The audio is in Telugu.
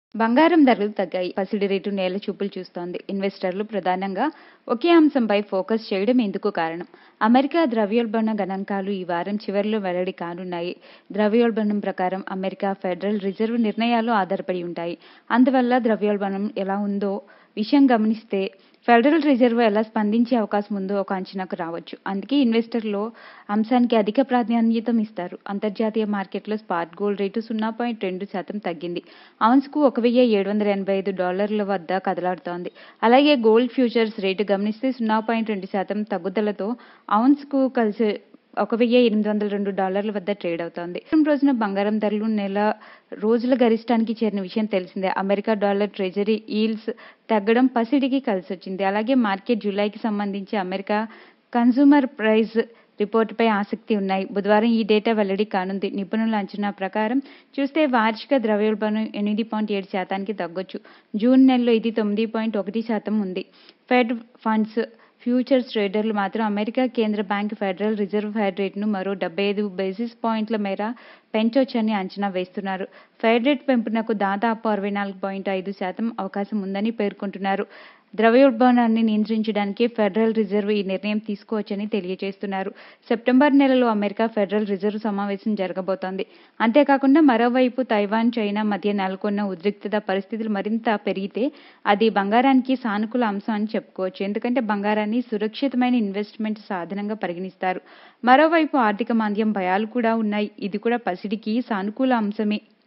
బంగారం ధరలు తగ్గాయి పసిడి రేటు నేల చూపులు చూస్తోంది ఇన్వెస్టర్లు ప్రధానంగా ఒకే అంశంపై ఫోకస్ చేయడం ఎందుకు కారణం అమెరికా ద్రవ్యోల్బణ గణాంకాలు ఈ వారం చివరిలో వెల్లడి కానున్నాయి ద్రవ్యోల్బణం ప్రకారం అమెరికా ఫెడరల్ రిజర్వ్ నిర్ణయాలు ఆధారపడి ఉంటాయి అందువల్ల ద్రవ్యోల్బణం ఎలా ఉందో విషయం గమనిస్తే ఫెడరల్ రిజర్వ్ ఎలా స్పందించే అవకాశం ఉందో ఒక అంచనాకు రావచ్చు అందుకే ఇన్వెస్టర్లు అంశానికి అధిక ప్రాధాన్యత ఇస్తారు అంతర్జాతీయ మార్కెట్లో స్పాట్ గోల్డ్ రేటు సున్నా పాయింట్ రెండు శాతం తగ్గింది ఔన్స్కు ఒక వెయ్యి ఏడు వందల ఎనభై ఐదు డాలర్ల వద్ద కదలాడుతోంది అలాగే గోల్డ్ ఫ్యూచర్స్ రేటు గమనిస్తే సున్నా పాయింట్ రెండు శాతం తగ్గుదలతో ఔన్స్కు కలిసి ఒక వెయ్యి ఎనిమిది వందల రెండు డాలర్ల వద్ద ట్రేడ్ అవుతోంది ఈ రోజున బంగారం ధరలు నెల రోజుల గరిష్టానికి చేరిన విషయం తెలిసిందే అమెరికా డాలర్ ట్రెజరీ ఈల్స్ తగ్గడం పసిడికి కలిసి వచ్చింది అలాగే మార్కెట్ జూలైకి సంబంధించి అమెరికా కన్సూమర్ ప్రైస్ రిపోర్టుపై ఆసక్తి ఉన్నాయి బుధవారం ఈ డేటా వెల్లడి కానుంది నిపుణుల అంచనా ప్రకారం చూస్తే వార్షిక ద్రవ్యోల్బణం ఎనిమిది పాయింట్ ఏడు శాతానికి తగ్గొచ్చు జూన్ నెలలో ఇది తొమ్మిది పాయింట్ ఒకటి శాతం ఉంది ఫెడ్ ఫండ్స్ ఫ్యూచర్స్ ట్రేడర్లు మాత్రం అమెరికా కేంద్ర బ్యాంక్ ఫెడరల్ రిజర్వ్ ఫెడ్ రేటును మరో డెబ్బై ఐదు బేసిస్ పాయింట్ల మేర పెంచొచ్చని అంచనా వేస్తున్నారు ఫెడ్ రేట్ పెంపునకు దాదాపు అరవై నాలుగు పాయింట్ ఐదు శాతం అవకాశం ఉందని పేర్కొంటున్నారు ద్రవ్యోల్బణాన్ని నియంత్రించడానికి ఫెడరల్ రిజర్వ్ ఈ నిర్ణయం తీసుకోవచ్చని తెలియజేస్తున్నారు సెప్టెంబర్ నెలలో అమెరికా ఫెడరల్ రిజర్వ్ సమావేశం జరగబోతోంది అంతేకాకుండా మరోవైపు తైవాన్ చైనా మధ్య నెలకొన్న ఉద్రిక్తత పరిస్థితులు మరింత పెరిగితే అది బంగారానికి సానుకూల అంశం అని చెప్పుకోవచ్చు ఎందుకంటే బంగారాన్ని సురక్షితమైన ఇన్వెస్ట్మెంట్ సాధనంగా పరిగణిస్తారు మరోవైపు ఆర్థిక మాంద్యం భయాలు కూడా ఉన్నాయి ఇది కూడా పసిడికి సానుకూల అంశమే